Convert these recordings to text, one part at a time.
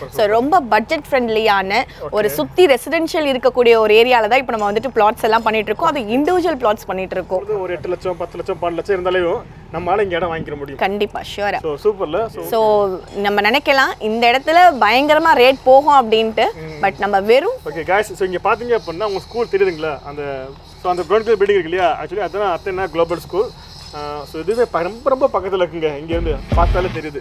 So ரொம்ப budget ஃப்ரெண்ட்லியான ஒரு சுத்தி ரெசிடென்ஷியல் இருக்கக்கூடிய ஒரு ஏரியால தான் இப்போ நம்ம வந்துட்டு பிளாட்ஸ் எல்லாம் பண்ணிட்டு இருக்கோம் அது இண்டிவிஜுவல் பிளாட்ஸ் பண்ணிட்டு இருக்கோம் ஒரு எட்டு லட்சம் பத்து லட்சம் பன்னெண்டு லட்சம் இருந்தாலும் நம்மளால இங்கே இடம் வாங்கிக்க முடியும் கண்டிப்பா ஷியூரா ஸோ சூப்பர்ல ஸோ ஸோ நம்ம நினைக்கலாம் இந்த இடத்துல பயங்கரமா ரேட் போகும் அப்படின்ட்டு பட் நம்ம வெறும் ஓகே காய்ஸ் ஸோ இங்கே பார்த்தீங்க அப்படின்னா உங்கள் ஸ்கூல் தெரியுதுங்களா அந்த ஸோ அந்த ப்ரௌன் கலர் பில்டிங் இருக்கு இல்லையா ஆக்சுவலி அதுதான் அத்தனை குளோபல் ஸ்கூல் ஸோ இதுவே ப- ரொம்ப ரொம்ப பக்கத்தில் இருக்குங்க இங்கேருந்து பார்த்தாலே தெரியுது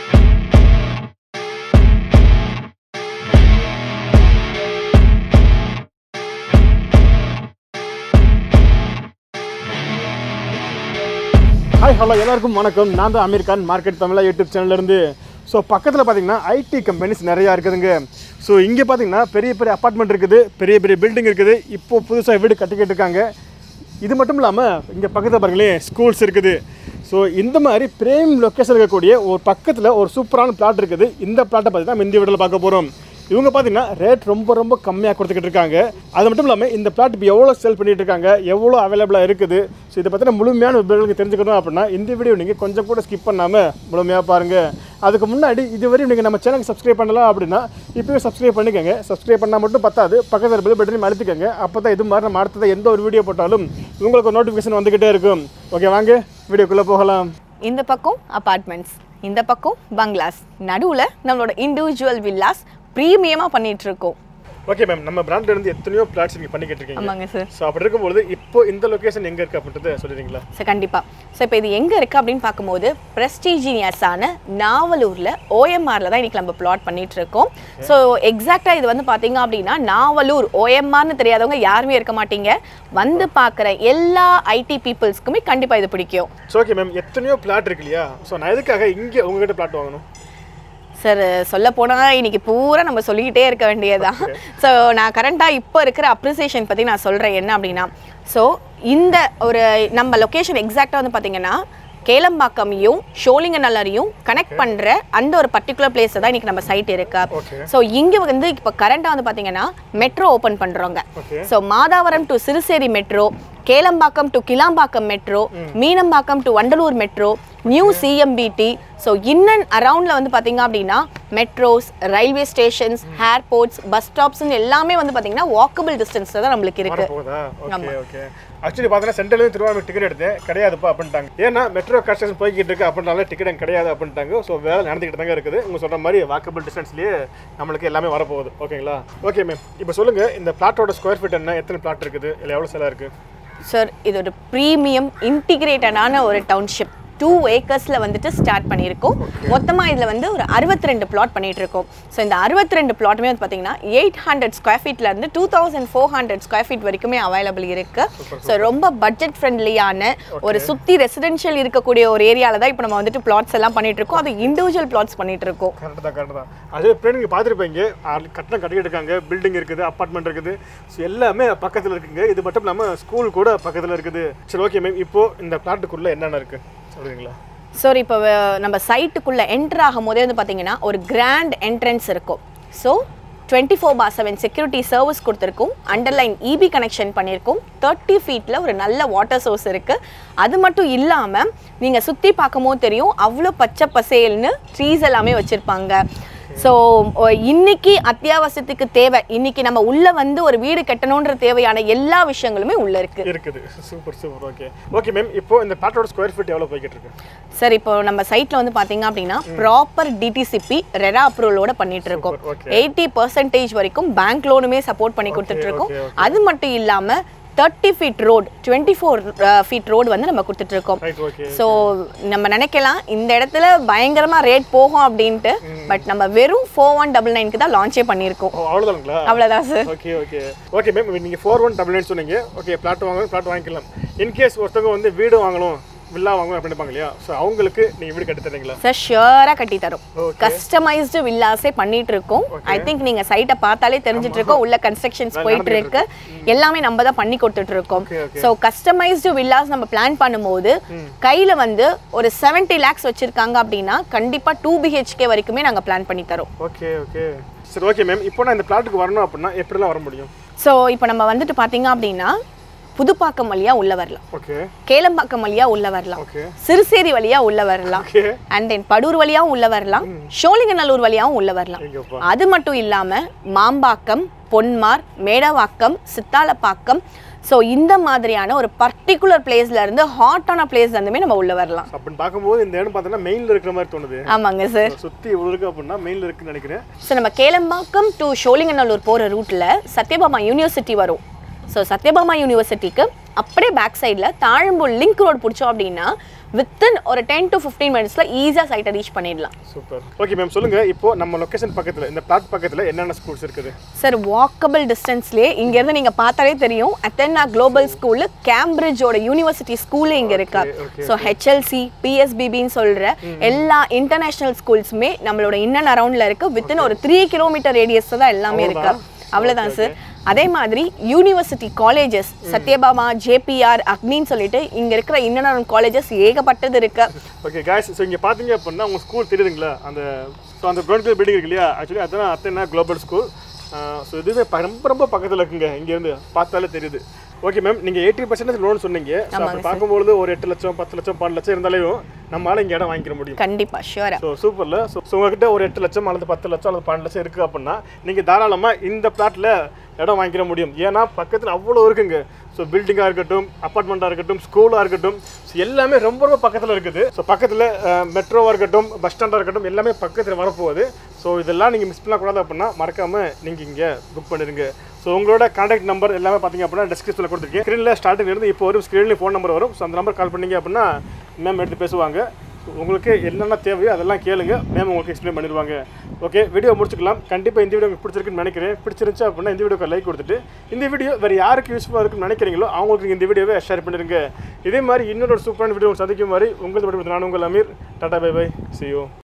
ஹாய் ஹலோ எல்லாருக்கும் வணக்கம் நான் தான் அமீர் கான் மார்க்கெட் தமிழா யூடியூப் சேனல்லேருந்து ஸோ பக்கத்தில் பார்த்தீங்கன்னா ஐடி கம்பெனிஸ் நிறையா இருக்குதுங்க ஸோ இங்கே பார்த்தீங்கன்னா பெரிய பெரிய அப்பார்ட்மெண்ட் இருக்குது பெரிய பெரிய பில்டிங் இருக்குது இப்போ புதுசாக வீடு கட்டிக்கிட்டு இருக்காங்க இது மட்டும் இல்லாமல் இங்கே பக்கத்தில் பாருங்களேன் ஸ்கூல்ஸ் இருக்குது ஸோ இந்த மாதிரி பிரேம் லொக்கேஷன் இருக்கக்கூடிய ஒரு பக்கத்தில் ஒரு சூப்பரான பிளாட் இருக்குது இந்த பிளாட்டை பற்றி தான் இந்த வீடியோவில் பார்க்க போகிறோம் இவங்க பார்த்தீங்கன்னா ரேட் ரொம்ப ரொம்ப கம்மியாக கொடுத்துக்கிட்டு இருக்காங்க அது மட்டும் இல்லாமல் இந்த பிளாட் இப்போ எவ்வளோ செல் பண்ணிட்டு இருக்காங்க எவ்வளோ அவைலபிளாக இருக்குது ஸோ இதை பற்றின முழுமையான விவரங்களுக்கு தெரிஞ்சுக்கணும் அப்படின்னா இந்த வீடியோ நீங்கள் கொஞ்சம் கூட ஸ்கிப் பண்ணாமல் முழுமையாக பாருங்கள் அதுக்கு முன்னாடி இதுவரையும் நீங்கள் நம்ம சேனலுக்கு சப்ஸ்கிரைப் பண்ணலாம் அப்படின்னா இப்போவே சப்ஸ்கிரைப் பண்ணிக்கோங்க சப்ஸ்கிரைப் பண்ணால் மட்டும் பத்தாது பக்கத்தில் பில் பட்டனையும் அழுத்திக்கோங்க அப்போ தான் இது மாதிரி நம்ம அடுத்தது எந்த ஒரு வீடியோ போட்டாலும் உங்களுக்கு ஒரு நோட்டிஃபிகேஷன் வந்துக்கிட்டே இருக்கும் ஓகே வாங்க வீடியோக்குள்ளே போகலாம் இந்த பக்கம் அபார்ட்மெண்ட்ஸ் இந்த பக்கம் பங்களாஸ் நடுவுல நம்மளோட இண்டிவிஜுவல் வில்லாஸ் ப்ரீமியமா பண்ணிட்டு இருக்கோம் ஓகே மேம் நம்ம பிராண்ட்ல இருந்து எத்தனையோ பிளாட்ஸ் நீங்கள் பண்ணிக்கிட்டு இருக்கீங்க ஆமாங்க சார் ஸோ அப்படி இருக்கும்பொழுது இப்போ இந்த லொகேஷன் எங்கே இருக்குது அப்படின்றத சொல்லிடுறீங்களா ஸோ கண்டிப்பா ஸோ இப்போ இது எங்க இருக்கு அப்படின்னு பார்க்கும்போது ப்ரெஸ்டீஜினியஸான நாவலூர்ல ஓஎம்ஆர்ல தான் இன்னைக்கு நம்ம பிளாட் பண்ணிட்டு இருக்கோம் ஸோ எக்ஸாக்டா இது வந்து பாத்தீங்க அப்படின்னா நாவலூர் ஓஎம்ஆர்னு தெரியாதவங்க யாருமே இருக்க மாட்டீங்க வந்து பார்க்குற எல்லா ஐடி பீப்புள்ஸ்க்குமே கண்டிப்பா இது பிடிக்கும் ஸோ ஓகே மேம் எத்தனையோ பிளாட் இருக்கு இல்லையா ஸோ நான் எதுக்காக இங்கே உங்ககிட்ட பிளாட் வாங்கணும் சார் சொல்ல போனால் இன்னைக்கு பூரா நம்ம சொல்லிக்கிட்டே இருக்க வேண்டியதுதான் ஸோ நான் கரண்ட்டாக இப்போ இருக்கிற அப்ரிசியேஷன் பற்றி நான் சொல்கிறேன் என்ன அப்படின்னா ஸோ இந்த ஒரு நம்ம லொக்கேஷன் எக்ஸாக்டாக வந்து பார்த்தீங்கன்னா கேளம்பாக்கமையும் ஷோலிங்கநல்லரையும் கனெக்ட் பண்ணுற அந்த ஒரு பர்டிகுலர் பிளேஸ் தான் இன்னைக்கு நம்ம சைட் இருக்கு Okay. ஸோ இங்கே வந்து இப்போ கரண்ட்டாக வந்து பார்த்தீங்கன்னா மெட்ரோ ஓப்பன் பண்ணுறோங்க Okay. So Madhavaram to Siruseri metro Kelambakkam to Kilambakkam metro Meenambakkam to Vandalur metro new CMBT so in and அரவுண்டில் வந்து பார்த்தீங்க அப்படின்னா metros railway stations airports bus ஸ்டாப்ஸ்னு எல்லாமே வந்து பார்த்தீங்கன்னா வாக்கபிள் டிஸ்டன்ஸில் தான் நம்மளுக்கு இருக்கு போகுதா ஓகே ஓகே ஆக்சுவலி பார்த்தீங்கன்னா சென்ட்ரல்லேருந்து திருவாரூர் டிக்கெட் எடுத்தேன் கிடையாதுப்பா அப்படின்ட்டாங்க ஏன்னா மெட்ரோ கன்ஸ்ட்ரக்ஷன் போய்கிட்டு இருக்கு அப்படின்னால டிக்கெட் எனக்கு கிடையாது அப்படின்ட்டாங்க ஸோ வேலை நடந்துக்கிட்டு தாங்க இருக்குது உங்க சொல்ற மாதிரி வாக்கபிள் டிஸ்டன்ஸ்லேயே நம்மளுக்கு எல்லாமே வரப்போகுது ஓகேங்களா ஓகே மேம் இப்போ சொல்லுங்க இந்த பிளாட்டோட ஸ்கொயர் ஃபீட் என்ன எத்தனை பிளாட் இருக்குது இல்லை எவ்வளோ செலவு இருக்கு சார் இது ஒரு ப்ரீமியம் இன்டிகிரேட்டடான ஒரு டவுன்ஷிப் டூ ஏக்கர்ஸில் வந்துட்டு ஸ்டார்ட் பண்ணியிருக்கோம் மொத்தமாக இதில் வந்து ஒரு அறுபத்தி ரெண்டு பிளாட் பண்ணிட்டு இருக்கோம் ஸோ இந்த அறுபத்தி ரெண்டு பிளாட்டுமே வந்து பார்த்தீங்கன்னா எயிட் ஹண்ட்ரட் ஸ்கொயர் ஃபீட்லேருந்து two thousand four hundred square feet வரைக்குமே அவைலபிள் இருக்கு ஸோ ரொம்ப பட்ஜெட் ஃப்ரெண்ட்லியான ஒரு சுற்றி ரெசிடென்ஷியல் இருக்கக்கூடிய ஒரு ஏரியாவில் தான் இப்போ நம்ம வந்துட்டு பிளாட்ஸ் எல்லாம் பண்ணிட்டு இருக்கோம் அது இண்டிவிஜுவல் பிளாட்ஸ் பண்ணிட்டு இருக்கோம் கரெக்ட் தான் கரெக்ட் தான் அதே பின்னாடி நீங்கள் பார்த்துருப்பீங்க கட்டணம் கட்டிக்கிட்டு இருக்காங்க பில்டிங் இருக்குது அப்பார்ட்மெண்ட் இருக்குது ஸோ எல்லாமே பக்கத்தில் இருக்குங்க இது மட்டும் இல்லாமல் ஸ்கூல் கூட பக்கத்தில் இருக்குது சரி ஓகே மேம் இப்போ இந்த பிளாட்டுக்குள்ளே என்னென்ன இருக்குது சொல்கிறீங்களா ஸோ இப்போ நம்ம சைட்டுக்குள்ளே என்டர் ஆகும் போதே வந்து பார்த்தீங்கன்னா ஒரு கிராண்ட் என்ட்ரன்ஸ் இருக்கும் so twenty four by seven security service கொடுத்துருக்கோம் அண்டர்லைன் இபி கனெக்ஷன் பண்ணியிருக்கோம் தேர்ட்டி ஃபீட்டில் ஒரு நல்ல வாட்டர் சோர்ஸ் இருக்குது அது மட்டும் இல்லாமல் நீங்கள் சுற்றி பார்க்கும்போது தெரியும் அவ்வளோ பச்சை பசேல்னு ட்ரீஸ் எல்லாமே வச்சுருப்பாங்க ஸோ இன்னைக்கு அத்தியாவசியத்துக்கு தேவை இன்னைக்கு நம்ம உள்ள வந்து ஒரு வீடு கட்டணுன்ற தேவையான எல்லா விஷயங்களுமே உள்ள இருக்கு இருக்குது super super okay okay ma'am இப்போ இந்த பிளாட்டோட ஸ்கொயர் ஃபீட் எவ்வளோ போய்கிட்டு இருக்கு சார் இப்போ நம்ம சைட்ல வந்து பாத்தீங்க அப்படின்னா ப்ராப்பர் டிடிசிபி ரெரா அப்ரூவலோட பண்ணிட்டு இருக்கோம் okay. எயிட்டி பர்சன்டேஜ் வரைக்கும் பேங்க் லோனுமே சப்போர்ட் பண்ணி கொடுத்துட்டு இருக்கோம் okay, அது மட்டும் இல்லாம thirty feet road twenty four feet road வந்து நம்ம கொடுத்துட்டு இருக்கோம் ரைட் ஓகே ஸோ நம்ம நினைக்கலாம் இந்த இடத்துல பயங்கரமா ரேட் போகும் அப்படின்ட்டு பட் நம்ம வெறும் ஃபோர் ஒன் டபுள் நைனுக்கு தான் லான்ச்சே பண்ணியிருக்கோம் ஓ அவ்வளோதானுங்களா அவ்வளோதான் sir okay okay okay ma'am நீங்கள் ஃபோர் ஒன் டபுள் நைன் சொன்னீங்க ஓகே பிளாட் வாங்கணும் பிளாட் வாங்கிக்கலாம் இன்கேஸ் ஒருத்தவங்க வந்து வீடு வாங்கணும் வில்லா வாங்கணும் அப்படின்னு நினைப்பாங்க இல்லையா ஸோ அவங்களுக்கு நீங்கள் வீடு கட்டி தரீங்களா சார் ஷியராக கட்டி தரும் Okay. கஸ்டமைஸ்டு வில்லாஸே பண்ணிட்டு இருக்கோம் ஐ திங்க் நீங்க சைட்டை பார்த்தாலே தெரிஞ்சிட்டு இருக்கோம் உள்ள கன்ஸ்ட்ரக்ஷன்ஸ் போயிட்டு இருக்கு எல்லாமே நம்ம தான் பண்ணி கொடுத்துட்டு இருக்கோம் Okay, okay. So customised villas நம்ம பிளான் பண்ணும்போது கையில வந்து ஒரு 70 லேக்ஸ் வச்சிருக்காங்க அப்படின்னா கண்டிப்பா டூ பிஹெச்கே வரைக்குமே நாங்க பிளான் பண்ணி தரோம் ஓகே ஓகே சரி ஓகே மேம் இப்போ நான் இந்த பிளாட்டுக்கு வரணும் அப்படின்னா எப்படிலாம் வர முடியும் ஸோ இப்போ நம்ம வந்துட்டு பார்த்தீங்க அப்படின்னா புதுப்பாக்கம் வழியா உள்ள வரலாம் ஓகே கேளம்பாக்கம் வழியா உள்ள வரலாம் ஓகே சிறுசேரி வழியா உள்ள வரலாம் ஓகே அண்ட் தென் படூர் வழியாவும் உள்ள வரலாம் சோழிங்கநல்லூர் வழியாவும் உள்ள வரலாம் எங்கப்பா அது மட்டும் இல்லாம மாம்பாக்கம் பொன்மார் மேடவாக்கம் சித்தாலப்பாக்கம் ஸோ இந்த மாதிரியான ஒரு பர்டிகுலர் பிளேஸ்ல இருந்து ஹாட்டான பிளேஸ்ல இருந்துமே நம்ம உள்ள வரலாம் அப்படின்னு பார்க்கும்போது இந்த இடம் பார்த்தீங்கன்னா மெயினில் இருக்கிற மாதிரி தோணுது ஆமாங்க சார் சுற்றி இவ்வளோ இருக்கு அப்படின்னா மெயினில் இருக்குன்னு நினைக்கிறேன் ஸோ நம்ம கேளம்பாக்கம் டு சோழிங்கநல்லூர் போகிற ரூட்டில் சத்யபாமா யூனிவர்சிட்டி வரும் ஸோ சத்யபாமா யூனிவர்சிட்டிக்கு அப்படியே பேக் சைடில் தாழம்பூர் லிங்க் ரோடு பிடிச்சோம் அப்படின்னா வித்தின் ஒரு டென் டு ஃபிஃப்டீன் மினிட்ஸில் ஈஸியாக சைட்டை ரீச் பண்ணிடலாம் சூப்பர் ஓகே மேம் சொல்லுங்க இப்போ நம்ம லொகேஷன் பக்கத்தில் இந்த பிளாட் பக்கத்தில் என்னென்ன ஸ்கூல்ஸ் இருக்குது சார் வாக்கபிள் டிஸ்டன்ஸ்லேயே இங்கேருந்து நீங்கள் பார்த்தாலே தெரியும் அத்தென்னா குளோபல் ஸ்கூலு கேம்பிரிட்ஜோட யூனிவர்சிட்டி ஸ்கூலு இங்கே இருக்கா okay, ஸோ ஹெச்எல்சி பிஎஸ்பிபின்னு சொல்கிற எல்லா இன்டர்நேஷ்னல் ஸ்கூல்ஸுமே நம்மளோட இன்னன் அரௌண்டில் இருக்கு வித்தின் ஒரு த்ரீ கிலோமீட்டர் ரேடியஸ் தான் எல்லாமே இருக்கா அவ்வளோதான் சார் அதே மாதிரி யூனிவர்சிட்டி காலேஜஸ் சத்யபாமா ஜேபிஆர் அக்னின்னு சொல்லிட்டு இங்க இருக்கிற இன்னன் காலேஜஸ் ஏகப்பட்டது இருக்கு ஓகே காய்ஸ் ஸோ இங்கே பார்த்தீங்க அப்படின்னா உங்கள் ஸ்கூல் தெரியுதுங்களா அந்த ஸோ அந்த ப்ரௌன் கலர் பில்டிங் இருக்கு இல்லையா ஆக்சுவலி அதான் அத்தனை குளோபல் ஸ்கூல் ஸோ இதுவே ப- ரொம்ப ரொம்ப பக்கத்தில் இருக்குங்க இங்கேருந்து பார்த்தாலே தெரியுது ஓகே மேம் நீங்கள் எயிட்டி பர்சன்டேஜ் லோன் சொன்னீங்க ஸோ அப்படி பார்க்கும்பொழுது ஒரு எட்டு லட்சம் பத்து லட்சம் பன்னெண்டு லட்சம் இருந்தாலும் நம்மளால இங்கே இடம் வாங்கிக்க முடியும் கண்டிப்பா ஷியூரா ஸோ சூப்பரில் ஸோ ஸோ உங்ககிட்ட ஒரு எட்டு லட்சம் அல்லது பத்து லட்சம் அல்லது பன்னெண்டு லட்சம் இருக்குது அப்படின்னா நீங்கள் தாராளமாக இந்த பிளாட்டில் இடம் வாங்கிக்கிற முடியும் ஏன்னா பக்கத்தில் அவ்வளோ இருக்குங்க ஸோ பில்டிங்காக இருக்கட்டும் அப்பார்ட்மெண்ட்டாக இருக்கட்டும் ஸ்கூலாக இருக்கட்டும் ஸோ எல்லாமே ரொம்ப ரொம்ப பக்கத்தில் இருக்குது ஸோ பக்கத்தில் மெட்ரோவாக இருக்கட்டும் பஸ் ஸ்டாண்டாக இருக்கட்டும் எல்லாமே பக்கத்தில் வரப்போகுது ஸோ இதெல்லாம் நீங்கள் மிஸ் பண்ணக்கூடாது அப்படின்னா மறக்காமல் நீங்கள் இங்கே புக் பண்ணிடுங்க ஸோ உங்களோட கான்டாக்ட் நம்பர் எல்லாமே பார்த்தீங்க அப்படின்னா டிஸ்கிரிப்ஷனில் கொடுத்துருக்கேன் ஸ்க்ரீனில் ஸ்டார்டிங் இருந்து இப்போ வரும் ஸ்க்ரீன்லேயும் ஃபோன் நம்பர் வரும் ஸோ அந்த நம்பர் கால் பண்ணீங்க அப்படின்னா மேம் எடுத்து பேசுவாங்க உங்களுக்கு என்னென்ன தேவையோ அதெல்லாம் கேளுங்க மேம் உங்களுக்கு எக்ஸ்பிளைன் பண்ணிடுவாங்க ஓகே வீடியோ முடிச்சுக்கலாம் கண்டிப்பாக இந்த வீடியோ உங்களுக்கு பிடிச்சிருக்குன்னு நினைக்கிறேன் பிடிச்சிருந்துச்சு அப்படின்னா இந்த வீடியோக்கு லைக் கொடுத்துட்டு இந்த வீடியோ வேறு யாருக்கு யூஸ்ஃபுல்லாக இருக்குன்னு நினைக்கிறீங்களோ அவங்களுக்கு நீங்க இந்த வீடியோவை ஷேர் பண்ணிடுங்க இதே மாதிரி இன்னொரு சூப்பரான வீடியோ சந்திக்கும் மாதிரி உங்களுக்கு நான் உங்கள் Aamir tata bye bye see you